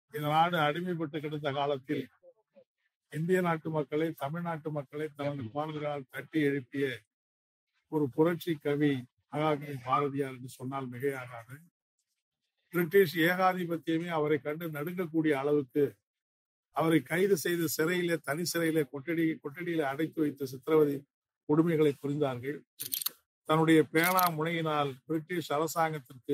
இந்த நாடு அடிமைப்பட்டு கிடந்த காலத்தில் இந்திய நாட்டு மக்களை தமிழ்நாட்டு மக்களை தனது பாடல்களால் தட்டி எழுப்பிய ஒரு புரட்சி கவி மகாகவி பாரதியார் என்று சொன்னால் மிகையாகாது பிரிட்டிஷ் ஏகாதிபத்தியமே அவரை கண்டு நடுங்கக்கூடிய அளவுக்கு அவரை கைது செய்து சிறையிலே தனி சிறையிலே கொட்டடி கொட்டடியில அடைத்து வைத்த சித்திரவதை கொடுமைகளை புரிந்தார்கள் தன்னுடைய பேனா முனையினால் பிரிட்டிஷ் அரசாங்கத்திற்கு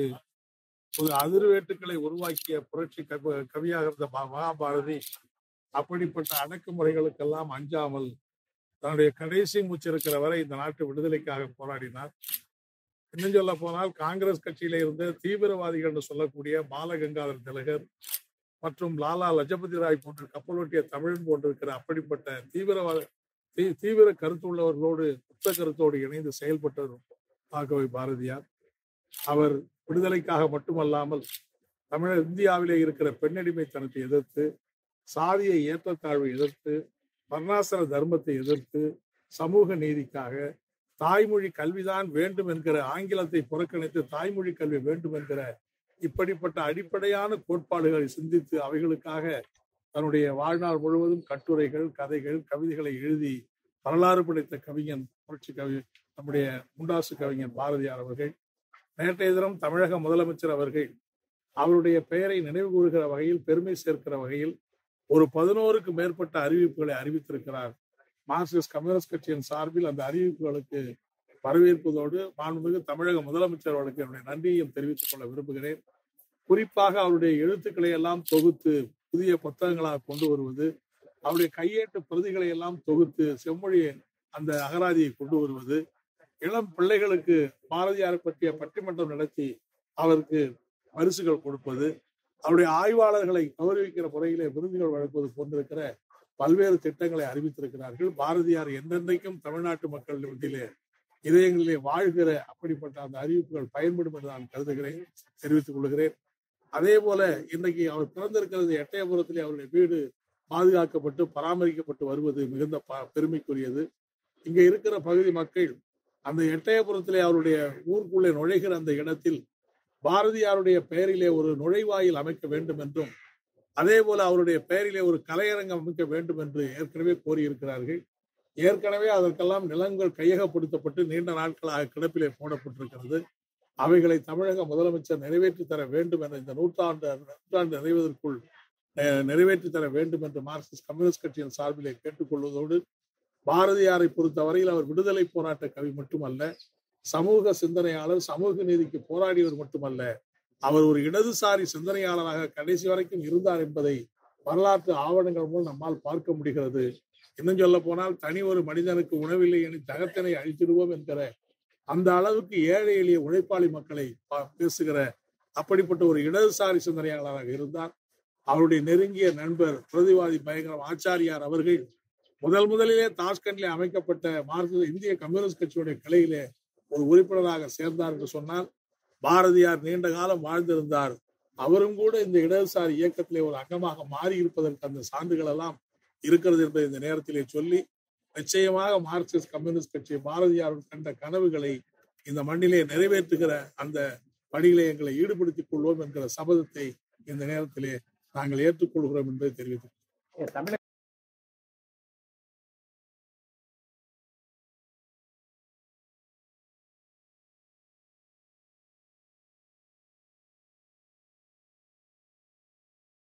ஒரு அதிர்வேட்டுக்களை உருவாக்கிய புரட்சி கவி- கவியாக இருந்த மகா- மகாபாரதி அப்படிப்பட்ட அடக்குமுறைகளுக்கெல்லாம் அஞ்சாமல் தன்னுடைய கடைசி மூச்சிருக்கிற வரை இந்த நாட்டு விடுதலைக்காக போராடினார் இன்னும் சொல்ல போனால் காங்கிரஸ் கட்சியில இருந்த தீவிரவாதிகள் என்று சொல்லக்கூடிய பாலகங்காதர திலகர் மற்றும் லாலா லஜபதி ராய் போன்ற கப்பலோட்டிய தமிழன் போன்றிருக்கிற அப்படிப்பட்ட தீவிரவாத தீ- தீவிர கருத்துள்ளவர்களோடு புத்த கருத்தோடு இணைந்து செயல்பட்டவர் மகாகவி பாரதியார் அவர் விடுதலைக்காக மட்டுமல்லாமல் தமிழர் இந்தியாவிலே இருக்கிற பெண்ணடிமைத்தனத்தை எதிர்த்து சாதிய ஏற்றத்தாழ்வை எதிர்த்து வர்ணாசிர தர்மத்தை எதிர்த்து சமூக நீதிக்காக தாய்மொழி கல்விதான் வேண்டும் என்கிற ஆங்கிலத்தை புறக்கணித்து தாய்மொழி கல்வி வேண்டும் என்கிற இப்படிப்பட்ட அடிப்படையான கோட்பாடுகளை சிந்தித்து அவைகளுக்காக தன்னுடைய வாழ்நாள் முழுவதும் கட்டுரைகள் கதைகள் கவிதைகளை எழுதி வரலாறு படைத்த கவிஞன் புரட்சி கவி நம்முடைய முண்டாசு கவிஞன் பாரதியார் அவர்கள் நேற்றைய தினம் தமிழக முதலமைச்சர் அவர்கள் அவருடைய பெயரை நினைவு கூறுகிற வகையில் பெருமை சேர்க்கிற வகையில் ஒரு பதினோருக்கு மேற்பட்ட அறிவிப்புகளை அறிவித்திருக்கிறார் மார்க்சிஸ்ட் கம்யூனிஸ்ட் கட்சியின் சார்பில் அந்த அறிவிப்புகளுக்கு வரவேற்பதோடு மாண்புமிகு தமிழக முதலமைச்சர் அவர்களுக்கு என்னுடைய நன்றியையும் தெரிவித்துக் கொள்ள விரும்புகிறேன் குறிப்பாக அவருடைய எழுத்துக்களை எல்லாம் தொகுத்து புதிய புத்தகங்களாக கொண்டு வருவது அவருடைய கையேட்டு பிரதிகளை எல்லாம் தொகுத்து செம்மொழி அந்த அகராதியை கொண்டு வருவது இளம் பிள்ளைகளுக்கு பாரதியார் பற்றிய பட்டிமன்றம் நடத்தி அவருக்கு பரிசுகள் கொடுப்பது அவருடைய ஆய்வாளர்களை கௌரவிக்கிற முறையிலே விருதுகள் வழங்குவது போன்றிருக்கிற பல்வேறு திட்டங்களை அறிவித்திருக்கிறார்கள் பாரதியார் என்றென்றைக்கும் தமிழ்நாட்டு மக்கள் மத்தியிலே இதயங்களிலே வாழ்கிற அப்படிப்பட்ட அந்த அறிவிப்புகள் பயன்படும் என்று நான் கருதுகிறேன் தெரிவித்துக் கொள்கிறேன் அதே போல இன்றைக்கு அவர் பிறந்திருக்கிறது எட்டயபுரத்திலே அவருடைய வீடு பாதுகாக்கப்பட்டு பராமரிக்கப்பட்டு வருவது மிகுந்த ப- பெருமைக்குரியது இங்க இருக்கிற பகுதி மக்கள் அந்த எட்டயபுரத்திலே அவருடைய ஊருக்குள்ளே நுழைகிற அந்த இடத்தில் பாரதியாருடைய பெயரிலே ஒரு நுழைவாயில் அமைக்க வேண்டும் என்றும் அதே போல அவருடைய பெயரிலே ஒரு கலையரங்கம் அமைக்க வேண்டும் என்று ஏற்கனவே கோரியிருக்கிறார்கள் ஏற்கனவே அதற்கெல்லாம் நிலங்கள் கையகப்படுத்தப்பட்டு நீண்ட நாட்களாக கிடப்பிலே போடப்பட்டிருக்கிறது அவைகளை தமிழக முதலமைச்சர் நிறைவேற்றி தர வேண்டும் என்ற இந்த நூற்றாண்டு நூற்றாண்டு நிறைவதற்குள் அஹ், நிறைவேற்றி தர வேண்டும் என்று மார்க்சிஸ்ட் கம்யூனிஸ்ட் கட்சியின் சார்பிலே கேட்டுக்கொள்வதோடு பாரதியாரை பொறுத்தவரையில் அவர் விடுதலை போராட்ட கவி மட்டுமல்ல சமூக சிந்தனையாளர் சமூக நீதிக்கு போராடியவர் மட்டுமல்ல அவர் ஒரு இடதுசாரி சிந்தனையாளராக கடைசி வரைக்கும் இருந்தார் என்பதை வரலாற்று ஆவணங்கள் மூலம் நம்மால் பார்க்க முடிகிறது இன்னும் சொல்ல போனால் தனி ஒரு மனிதனுக்கு உணவில்லை என தகத்தினை அழித்திடுவோம் என்கிற அந்த அளவுக்கு ஏழை எளிய உழைப்பாளி மக்களை பா- பேசுகிற அப்படிப்பட்ட ஒரு இடதுசாரி சிந்தனையாளராக இருந்தார் அவருடைய நெருங்கிய நண்பர் பிரதிவாதி பயங்கரம் ஆச்சாரியார் அவர்கள் முதல் முதலிலே தாஷ்கண்டிலே அமைக்கப்பட்ட மார்க்சிஸ்ட் இந்திய கம்யூனிஸ்ட் கட்சியுடைய கிளையிலே ஒரு உறுப்பினராக சேர்ந்தார் என்று சொன்னால் பாரதியார் நீண்ட காலம் வாழ்ந்திருந்தார் அவரும் கூட இந்த இடதுசாரி இயக்கத்திலே ஒரு அங்கமாக மாறி இருப்பதற்கு அந்த சான்றுகள் எல்லாம் இருக்கிறது என்பதை இந்த நேரத்திலே சொல்லி நிச்சயமாக மார்க்சிஸ்ட் கம்யூனிஸ்ட் கட்சி பாரதியார் கண்ட கனவுகளை இந்த மண்ணிலே நிறைவேற்றுகிற அந்த பணியிலே எங்களை ஈடுபடுத்திக் கொள்வோம் என்கிற சபதத்தை இந்த நேரத்திலே நாங்கள் ஏற்றுக்கொள்கிறோம் என்பதை தெரிவித்துக் தமிழக